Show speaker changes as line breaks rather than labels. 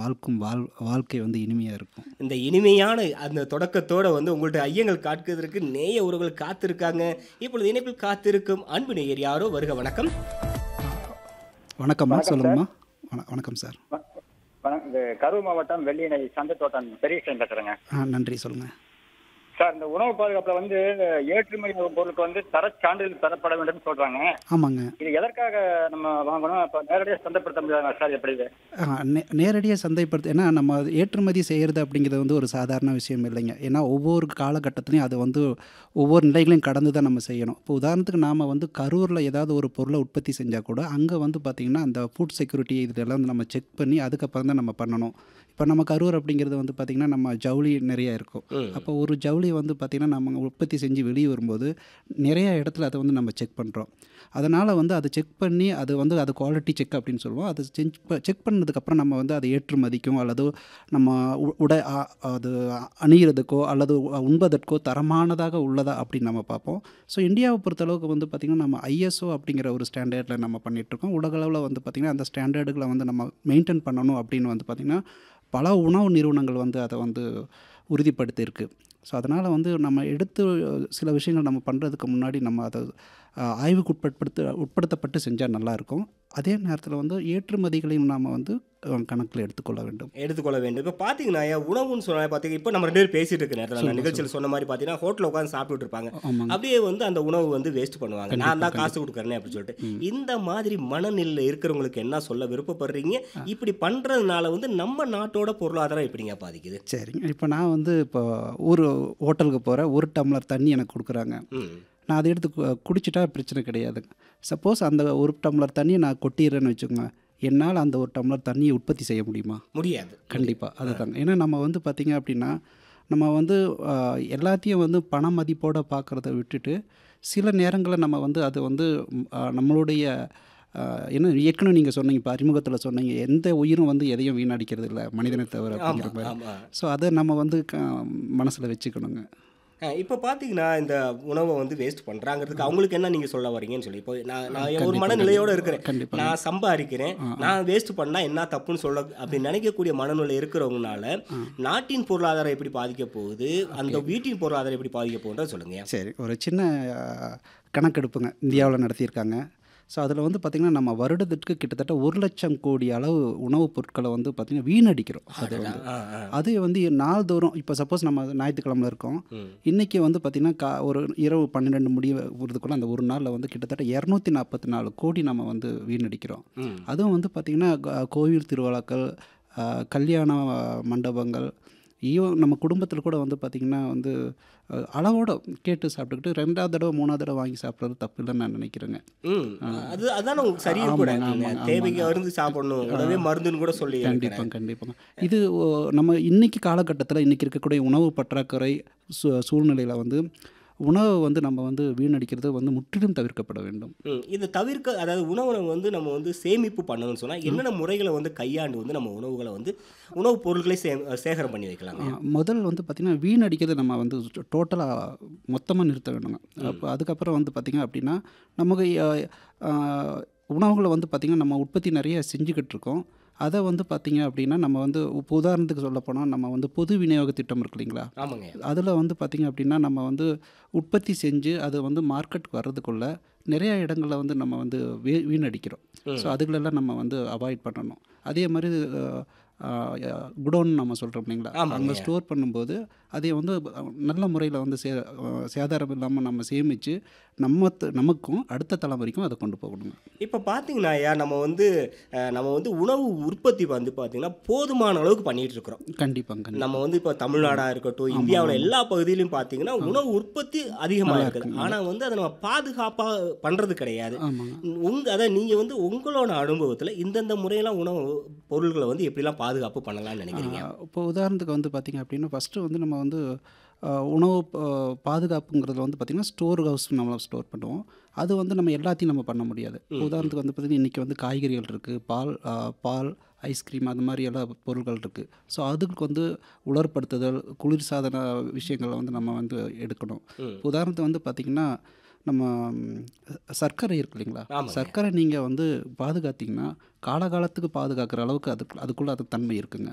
வாழ்க்கும் வாழ் வாழ்க்கை வந்து இனிமையாக இருக்கும்
இந்த இனிமையான அந்த தொடக்கத்தோட வந்து உங்கள்ட்ட ஐயங்கள் காட்கிறதுக்கு நேய உறவுகள் காத்திருக்காங்க இப்பொழுது இணைப்பில் காத்திருக்கும் அன்பு நேயர் யாரோ வருக வணக்கம்
வணக்கம்மா சொல்லுங்கம்மா வண- வணக்கம் சார்
வ- வணக்கம் இது கரூர் மாவட்டம் வெள்ளியணை சந்தை தோட்டம் பெரிய சேன் பேசுறேங்க
ஆ நன்றி சொல்லுங்கள்
சார் இந்த உணவு பாதுகாப்புல வந்து ஏற்றுமதி பொருளுக்கு வந்து தர சான்றிதழ் தரப்பட வேண்டும் சொல்றாங்க
ஆமாங்க
இது எதற்காக நம்ம வாங்கணும் அப்ப நேரடியாக சந்தைப்படுத்த முடியாதா சார் எப்படி இது
நேரடியாக சந்தைப்படுத்த ஏன்னா நம்ம அது ஏற்றுமதி செய்கிறது அப்படிங்கிறது வந்து ஒரு சாதாரண விஷயம் இல்லைங்க ஏன்னா ஒவ்வொரு காலகட்டத்திலையும் அது வந்து ஒவ்வொரு நிலைகளையும் கடந்து தான் நம்ம செய்யணும் இப்போ உதாரணத்துக்கு நாம் வந்து கரூரில் ஏதாவது ஒரு பொருளை உற்பத்தி செஞ்சால் கூட அங்கே வந்து பார்த்திங்கன்னா அந்த ஃபுட் செக்யூரிட்டி இதெல்லாம் வந்து நம்ம செக் பண்ணி அதுக்கப்புறம் தான் நம்ம பண்ணணும் இப்போ நம்ம கரூர் அப்படிங்கிறது வந்து பார்த்திங்கன்னா நம்ம ஜவுளி நிறையா இருக்கும்
ம்.
அப்போ ஒரு ஜவுளி வந்து பார்த்திங்கன்னா நம்ம உற்பத்தி செஞ்சு வெளியே வரும்போது நிறைய இடத்துல அதை வந்து நம்ம செக் பண்ணுறோம் அதனால் வந்து அதை செக் பண்ணி அது வந்து அது குவாலிட்டி செக் அப்படின்னு சொல்லுவோம் அது செக் செக் பண்ணதுக்கப்புறம் நம்ம வந்து அதை ஏற்றுமதிக்கும் அல்லது நம்ம உ- உடை அ- அது அணிகிறதுக்கோ அல்லது உ- உண்பதற்கோ தரமானதாக உள்ளதா அப்படின்னு நம்ம பார்ப்போம் ஸோ இந்தியாவை பொறுத்தளவுக்கு வந்து பார்த்திங்கன்னா நம்ம ஐஎஸ்ஓ அப்படிங்கிற ஒரு ஸ்டாண்டர்டில் நம்ம பண்ணிகிட்ருக்கோம் உலகளவில் வந்து பார்த்திங்கன்னா அந்த ஸ்டாண்டர்டுகளை வந்து நம்ம மெயின்டைன் பண்ணணும் அப்படின்னு வந்து பார்த்திங்கன்னா பல உணவு நிறுவனங்கள் வந்து அதை வந்து உறுதிப்படுத்தியிருக்கு ஸோ அதனால் வந்து நம்ம எடுத்து சில விஷயங்கள் நம்ம பண்ணுறதுக்கு முன்னாடி நம்ம அதை அஹ், ஆய்வுக்கு உட்படுத்த உட்படுத்தப்பட்டு செஞ்சால் நல்லாயிருக்கும் அதே நேரத்தில் வந்து ஏற்றுமதிகளையும் நாம் வந்து அஹ், கணக்கில் எடுத்துக்கொள்ள வேண்டும்
எடுத்துக்கொள்ள வேண்டும் இப்போ பார்த்தீங்கன்னா ஐயா, உணவுன்னு சொன்னா பார்த்தீங்கன்னா இப்போ நம்ம ரெண்டு பேரும் பேசிட்டு இருக்க நேரத்தில் நான் நிகழ்ச்சியில் சொன்ன மாதிரி பார்த்தீங்கன்னா ஹோட்டலில் உட்காந்து சாப்பிட்டுட்டு இருப்பாங்க
ஆமாங்க
அப்படியே வந்து அந்த உணவு வந்து வேஸ்ட் பண்ணுவாங்க நான் தான் காசு கொடுக்குறேனே அப்படின்னு சொல்லிட்டு இந்த மாதிரி மனநிலையில் இருக்கிறவங்களுக்கு என்ன சொல்ல விருப்பப்படுறீங்க இப்படி பண்றதுனால வந்து நம்ம நாட்டோட பொருளாதாரம் எப்படிங்க பாதிக்குது
சரிங்க இப்போ நான் வந்து இப்போ ஒரு ஹோட்டலுக்கு போகிறேன் ஒரு டம்ளர் தண்ணி எனக்கு கொடுக்குறாங்க
ம்
நான் அதை எடுத்து கு- குடிச்சிட்டா பிரச்சனை கிடையாதுங்க சப்போஸ் அந்த ஒரு டம்ளர் தண்ணியை நான் கொட்டிடுறேன்னு வச்சுக்கோங்க என்னால் அந்த ஒரு டம்ளர் தண்ணியை உற்பத்தி செய்ய முடியுமா
முடியாது
கண்டிப்பாக அதுதாங்க ஏன்னா நம்ம வந்து பார்த்திங்க அப்படின்னா நம்ம வந்து ஆஹ், எல்லாத்தையும் வந்து பண மதிப்போடு பார்க்குறத விட்டுட்டு சில நேரங்களில் நம்ம வந்து அது வந்து ம், ஆஹ், நம்மளுடைய ஆஹ், என்ன ஏற்கனவே நீங்கள் சொன்னீங்க இப்போ அறிமுகத்தில் சொன்னீங்க எந்த உயிரும் வந்து எதையும் வீணடிக்கிறது இல்லை மனிதனை தவிர அப்படிங்கிற
ஆமா
மாதிரி
ஆமா
ஸோ அதை நம்ம வந்து மனசில் வச்சுக்கணுங்க
இப்போ பார்த்தீங்கன்னா இந்த உணவை வந்து வேஸ்ட் பண்ணுறாங்கிறதுக்கு அவங்களுக்கு என்ன நீங்கள் சொல்ல வரீங்கன்னு சொல்லி இப்போ நான் நான் ஒரு மனநிலையோடு இருக்கிறேன்
கண்டிப்பாக
நான் சம்பாதிக்கிறேன் நான் வேஸ்ட் பண்ணா என்ன தப்புன்னு சொல்ல அப்படி நினைக்கக்கூடிய மனநிலை இருக்கிறவங்கனால நாட்டின் பொருளாதாரம் எப்படி பாதிக்க போகுது அந்த வீட்டின் பொருளாதாரம் எப்படி பாதிக்க போகுதுன்றத சொல்லுங்க
சரி ஒரு சின்ன ஆஹ், கணக்கெடுப்புங்க இந்தியாவில் நடத்தியிருக்காங்க ஸோ அதில் வந்து பார்த்திங்கன்னா நம்ம வருடத்திற்கு கிட்டத்தட்ட ஒரு லட்சம் கோடி அளவு உணவுப் பொருட்களை வந்து பார்த்திங்கன்னா வீணடிக்கிறோம் அது வந்து
ஆ, ஆ.
அது வந்து நாள்தோறும் இப்போ சப்போஸ் நம்ம ஞாயிற்றுக்கிழமையில் இருக்கோம்
ம்.
இன்றைக்கி வந்து பார்த்திங்கன்னா கா ஒரு இரவு பன்னிரெண்டு முடிவுறதுக்குள்ள அந்த ஒரு நாளில் வந்து கிட்டத்தட்ட இரநூத்தி நாற்பத்தி நாலு கோடி நம்ம வந்து வீணடிக்கிறோம்
ம்.
அதுவும் வந்து பார்த்திங்கன்னா க- கோவில் திருவிழாக்கள் ஆஹ், கல்யாண ஆஹ், மண்டபங்கள் ஈவன் நம்ம குடும்பத்தில் கூட வந்து பார்த்திங்கன்னா வந்து அஹ், அளவோட கேட்டு சாப்பிட்டுக்கிட்டு ரெண்டாவது தடவை மூணாவது தடவை வாங்கி சாப்பிட்றது தப்பு இல்லைன்னு நான் நினைக்கிறேங்க
ம் அது அதான உங்களுக்கு சரியும் கூட
ஆமாங்க, ஆமாங்க,
தேவைக்கு மருந்து சாப்பிடணும் உணவே மருந்துன்னு கூட சொல்லி
கண்டிப்பாக கண்டிப்பாங்க இது ஓ, நம்ம இன்னைக்கு காலகட்டத்தில் இன்னைக்கு இருக்கக்கூடிய உணவு பற்றாக்குறை சூ சூழ்நிலையில் வந்து உணவை வந்து நம்ம வந்து வீணடிக்கிறது வந்து முற்றிலும் தவிர்க்கப்பட வேண்டும்
ம், இது தவிர்க்க அதாவது உணவை வந்து நம்ம வந்து சேமிப்பு பண்ணணும்னு சொன்னா என்னென்ன முறைகளை வந்து கையாண்டு வந்து நம்ம உணவுகளை வந்து உணவுப் பொருட்களை சே சேகரம் பண்ணி வைக்கலாம்
ஆ, முதல் வந்து பார்த்திங்கன்னா வீணடிக்கிறதை நம்ம வந்து டோட்டலாக மொத்தமாக நிறுத்த வேணுங்க அப்போ அதுக்கப்புறம் வந்து பார்த்திங்க அப்படின்னா நமக்கு ஆ, ஆ, உணவுகளை வந்து பார்த்திங்கன்னா நம்ம உற்பத்தி நிறைய செஞ்சுக்கிட்டு இருக்கோம் அதை வந்து பார்த்திங்க அப்படின்னா நம்ம வந்து இப்போ உதாரணத்துக்கு சொல்லப்போனால் நம்ம வந்து பொது விநியோக திட்டம் இருக்கு இல்லைங்களா
ஆமாங்க
அதில் வந்து பார்த்திங்க அப்படின்னா நம்ம வந்து உற்பத்தி செஞ்சு அது வந்து மார்க்கெட்டுக்கு வர்றதுக்குள்ள நிறைய இடங்களில் வந்து நம்ம வந்து வீ வீணடிக்கிறோம் ஸோ அதுகளெல்லாம் நம்ம வந்து அவாய்ட் பண்ணணும் அதே மாதிரி குடோன் நம்ம சொல்கிறோம் இல்லைங்களா
ஆமாங்க.
அங்கே ஸ்டோர் பண்ணும்போது அதை வந்து அஹ், நல்ல முறையில் வந்து சே அஹ், சேதாரம் இல்லாமல் நம்ம சேமித்து நம்ம த- நமக்கும் அடுத்த தலைமுறைக்கும் அதை கொண்டு போகணுங்க
இப்போ பார்த்தீங்கன்னா ஐயா நம்ம வந்து அஹ், நம்ம வந்து உணவு உற்பத்தி வந்து பார்த்தீங்கன்னா போதுமான அளவுக்கு பண்ணிட்டு இருக்கிறோம்
கண்டிப்பாங்க கண்டிப்பாக
நம்ம வந்து இப்போ தமிழ்நாடாக இருக்கட்டும் இந்தியாவில் எல்லா பகுதியிலும் பார்த்தீங்கன்னா உணவு உற்பத்தி அதிகமாக இருக்குது ஆனால் வந்து அதை நம்ம பாதுகாப்பாக பண்ணுறது கிடையாது
ஆமாங்க
உங்க அதான் நீங்கள் வந்து உங்களோட அனுபவத்தில் இந்தந்த முறையெல்லாம் உணவு பொருள்களை வந்து எப்படிலாம் பாதுகாப்பு பண்ணலாம்னு நினைக்கிறீங்க
ஆஹ் இப்போ உதாரணத்துக்கு வந்து பார்த்திங்க அப்படின்னா ஃபஸ்ட்டு வந்து நம்ம வந்து ஆஹ் உணவு ஆஹ் பாதுகாப்புங்கிறதுல வந்து பார்த்திங்கன்னா ஸ்டோர் ஹவுஸ் நம்ம ஸ்டோர் பண்ணுவோம் அது வந்து நம்ம எல்லாத்தையும் நம்ம பண்ண முடியாது உதாரணத்துக்கு வந்து பார்த்திங்கன்னா இன்றைக்கி வந்து காய்கறிகள் இருக்குது பால் ஆஹ் பால் ஐஸ்கிரீம் அது மாதிரி எல்லாம் பொருட்கள் இருக்குது ஸோ அதுக்கு வந்து உலர்படுத்துதல் குளிர்சாதன விஷயங்களை வந்து நம்ம வந்து எடுக்கணும் உதாரணத்துக்கு வந்து பார்த்திங்கன்னா நம்ம ம், சர்க்கரை இருக்கு இல்லைங்களா
ஆமாங்க.
சர்க்கரை நீங்கள் வந்து பாதுகாத்தீங்கன்னா காலகாலத்துக்கு பாதுகாக்கிற அளவுக்கு அதுக்கு அதுக்குள்ளே அது தன்மை இருக்குங்க